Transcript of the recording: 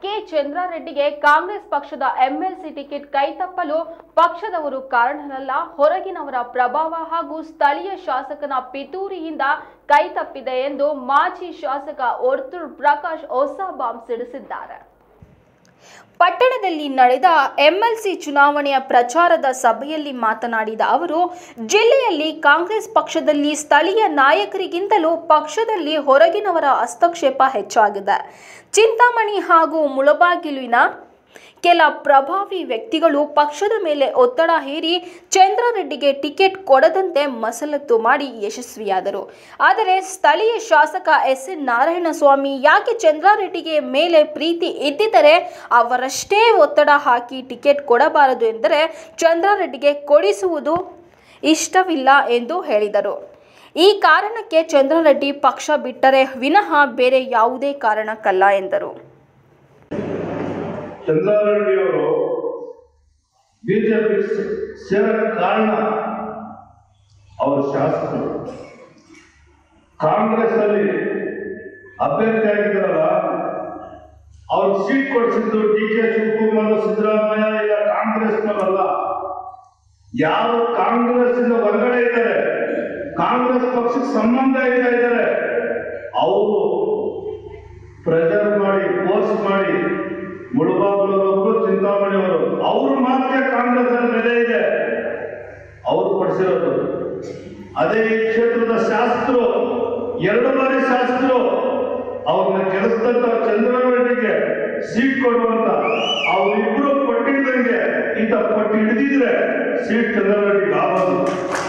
K ಚಂದ್ರಾರೆಡ್ಡಿಗೆ Congress ಪಕ್ಷದ MLC ticket ಕೈತಪ್ಪಲು ಪಕ್ಷದವರು ಕಾರಣರಲ್ಲ ಹೊರಗಿನವರ ಪ್ರಭಾವ ಹಾಗೂ ಸ್ಥಳೀಯ ಶಾಸಕನ ಪಿತೂರಿಯಿಂದ ಕೈತಪ್ಪಿದೆ ಎಂದು ಮಾಜಿ ಶಾಸಕ ಒರ್ತೂರ್ ಪ್ರಕಾಶ್ ಹೊಸ ಬಾಂಬ್ ಸಿಡಿಸಿದ್ದಾರೆ ಪಟ್ಟಣದಲ್ಲಿ ನಡೆದ ಎಂಎಲ್ಸಿ ಚುನಾವಣೆಯ ಪ್ರಚಾರದ ಸಭೆಯಲ್ಲಿ ಮಾತನಾಡಿದ ಅವರು ಜಿಲ್ಲೆಯಲ್ಲಿ ಕಾಂಗ್ರೆಸ್ ಪಕ್ಷದಲ್ಲಿ ಸ್ಥಳೀಯ ನಾಯಕರಿಗಿಂತಲೂ ಪಕ್ಷದಲ್ಲಿ ಹೊರಗಿನವರ ಹಸ್ತಕ್ಷೇಪ ಹೆಚ್ಚಾಗಿದೆ ಚಿಂತಾಮಣಿ ಹಾಗೂ ಮುಳಬಾಗಿಲಿನ ಕೆಲ ಪ್ರಭಾವಿ ವ್ಯಕ್ತಿಗಳು ಪಕ್ಷದ ಮೇಲೆ ಒತ್ತಡ ಹೇರಿ ಚಂದ್ರಾರೆಡ್ಡಿಗೆ ಟಿಕೆಟ್ ಕೊಡದಂತೆ ಮಸಲತ್ತು ಮಾಡಿ ಯಶಸ್ವಿಯಾದರು ಆದರೆ ಸ್ಥಳೀಯ ಶಾಸಕ ಎಸ್ ಎನ್ ನಾರಾಯಣಸ್ವಾಮಿ ಯಾಕೆ ಚಂದ್ರಾರೆಡ್ಡಿಗೆ ಮೇಲೆ ಪ್ರೀತಿ ಇದ್ದಿದ್ದರೆ ಅವರಷ್ಟೇ ಒತ್ತಡ ಹಾಕಿ ಟಿಕೆಟ್ ಕೊಡಬಾರದು ಎಂದರೆ ಚಂದ್ರಾರೆಡ್ಡಿಗೆ ಕೊಡಿಸುವುದು ಇಷ್ಟವಿಲ್ಲ ಎಂದು ಹೇಳಿದರು ಈ ಕಾರಣಕ್ಕೆ ಚಂದ್ರಾರೆಡ್ಡಿ ಪಕ್ಷ ಬಿಟ್ಟರೆ ವಿನಃ ಬೇರೆ ಯಾವುದೇ ಕಾರಣಕ್ಕಲ್ಲ ಎಂದರು ಚಂದ್ರಾರೆಡ್ಡಿ ಅವರು ಬಿಜೆಪಿ ಸೇರಕ್ಕೆ ಕಾರಣ ಅವರು ಶಾಸಕರು ಕಾಂಗ್ರೆಸ್ ಅಲ್ಲಿ ಅಭ್ಯರ್ಥಿ ಆಗಿದ್ದಾರಲ್ಲ ಅವ್ರಿಗೆ ಸೀಟ್ ಕೊಡಿಸಿದ್ದು ಡಿ ಕೆ ಶಿವಕುಮಾರ್ ಸಿದ್ದರಾಮಯ್ಯ ಇಲ್ಲ ಕಾಂಗ್ರೆಸ್ನವರಲ್ಲ ಯಾರು ಕಾಂಗ್ರೆಸ್ ಇಂದ ಹೊರಗಡೆ ಇದ್ದಾರೆ ಕಾಂಗ್ರೆಸ್ ಪಕ್ಷಕ್ಕೆ ಸಂಬಂಧ ಇದ್ದ ಇದ್ದಾರೆ ಅವರು ಪ್ರೆಷರ್ ಮಾಡಿ ಫೋರ್ಸ್ ಮಾಡಿ ಮುಳುಬಾಗ್ಲವರು ಚಿಂತಾಮಣಿ ಅವರು ಅವ್ರ ಮಾತ್ರ ಕಾಂಗ್ರೆಸ್ ಅಲ್ಲಿ ಬೆಲೆ ಇದೆ ಅವ್ರು ಪಡಿಸಿರೋದು ಅದೇ ಈ ಕ್ಷೇತ್ರದ ಶಾಸಕರು ಎರಡು ಬಾರಿ ಶಾಸಕರು ಅವ್ರನ್ನ ಕೆಲಸದಂತ ಚಂದ್ರರೆಡ್ಡಿಗೆ ಸೀಟ್ ಕೊಡುವಂತ ಅವರಿಬ್ರು ಪಟ್ಟಿಡ್ದಂಗೆ ಈತ ಪಟ್ಟಿ ಹಿಡಿದಿದ್ರೆ ಸೀಟ್ ಚಂದ್ರರೆಡ್ಡಿಗೆ ಆಗೋದು